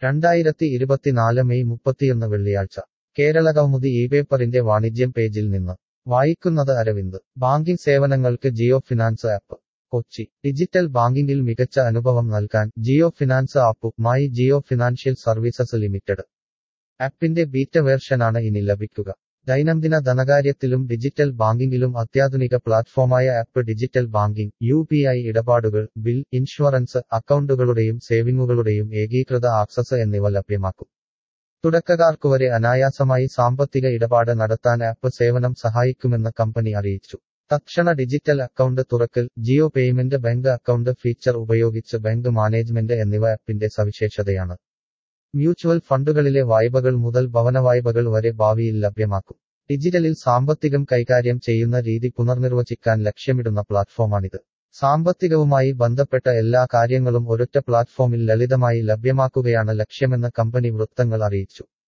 രണ്ടായിരത്തി ഇരുപത്തിനാല് മെയ് മുപ്പത്തിയൊന്ന് വെള്ളിയാഴ്ച കേരള കൗമുദി ഈ പേപ്പറിന്റെ വാണിജ്യം പേജിൽ നിന്ന് വായിക്കുന്നത് അരവിന്ദ് ബാങ്കിംഗ് സേവനങ്ങൾക്ക് Jio finance app Kochi digital ബാങ്കിംഗിൽ മികച്ച അനുഭവം നൽകാൻ ജിയോ ഫിനാൻസ് ആപ്പുമായി ജിയോ ഫിനാൻഷ്യൽ സർവീസസ് ലിമിറ്റഡ് ആപ്പിന്റെ ബീറ്റ വേർഷനാണ് ഇനി ലഭിക്കുക ദൈനംദിന ധനകാര്യത്തിലും ഡിജിറ്റൽ ബാങ്കിംഗിലും അത്യാധുനിക പ്ലാറ്റ്ഫോമായ app digital banking U P I ഇടപാടുകൾ ബിൽ ഇൻഷുറൻസ് അക്കൗണ്ടുകളുടെയും സേവിംഗുകളുടെയും ഏകീകൃത ആക്സസ് എന്നിവ ലഭ്യമാക്കും തുടക്കക്കാർക്കുവരെ അനായാസമായി സാമ്പത്തിക ഇടപാട് നടത്താൻ ആപ്പ് സേവനം സഹായിക്കുമെന്ന് കമ്പനി അറിയിച്ചു തക്ഷണ ഡിജിറ്റൽ അക്കൗണ്ട് തുറക്കൽ Jio payment bank account feature ഉപയോഗിച്ച് ബാങ്ക് മാനേജ്മെന്റ് എന്നിവ ആപ്പിന്റെ സവിശേഷതയാണ് മ്യൂച്വൽ ഫണ്ടുകളിലെ വായ്പകൾ മുതൽ ഭവനവായ്പകൾ വരെ ഭാവിയിൽ ലഭ്യമാക്കും ഡിജിറ്റലിൽ സാമ്പത്തികം കൈകാര്യം ചെയ്യുന്ന രീതി പുനർനിർവചിക്കാൻ ലക്ഷ്യമിടുന്ന പ്ലാറ്റ്ഫോമാണിത് സാമ്പത്തികവുമായി ബന്ധപ്പെട്ട എല്ലാ കാര്യങ്ങളും ഒരൊറ്റ പ്ലാറ്റ്ഫോമിൽ ലളിതമായി ലഭ്യമാക്കുകയാണ് ലക്ഷ്യമെന്ന് കമ്പനി വൃത്തങ്ങൾ അറിയിച്ചു